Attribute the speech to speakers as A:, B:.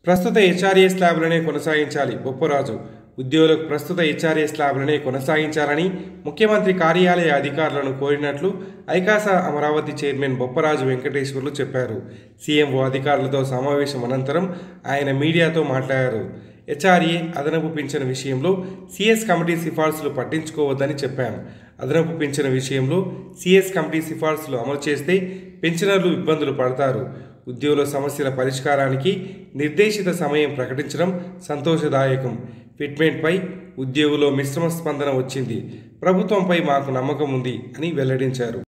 A: ప్రస్తుత హెచ్ఆర్ఏ స్లాబ్లనే కొనసాగించాలి బొప్పరాజు ఉద్యోగులకు ప్రస్తుత హెచ్ఆర్ఏ స్లాబ్లనే కొనసాగించాలని ముఖ్యమంత్రి కార్యాలయ అధికారులను కోరినట్లు ఐకాస అమరావతి చైర్మన్ బొప్పరాజు వెంకటేశ్వర్లు చెప్పారు సీఎంఓ అధికారులతో సమావేశం అనంతరం ఆయన మీడియాతో మాట్లాడారు హెచ్ఆర్ఏ అదనపు పింఛను విషయంలో సిఎస్ కమిటీ సిఫార్సులు పట్టించుకోవద్దని చెప్పాం అదనపు పింఛను విషయంలో సిఎస్ కమిటీ సిఫార్సులు అమలు చేస్తే పెన్షనర్లు ఇబ్బందులు పడతారు ఉద్యోగుల సమస్యల పరిష్కారానికి నిర్దేశిత సమయం ప్రకటించడం సంతోషదాయకం ఫిట్మెంట్పై ఉద్యోగులో మిశ్రమ స్పందన వచ్చింది ప్రభుత్వంపై మాకు నమ్మకం ఉంది అని వెల్లడించారు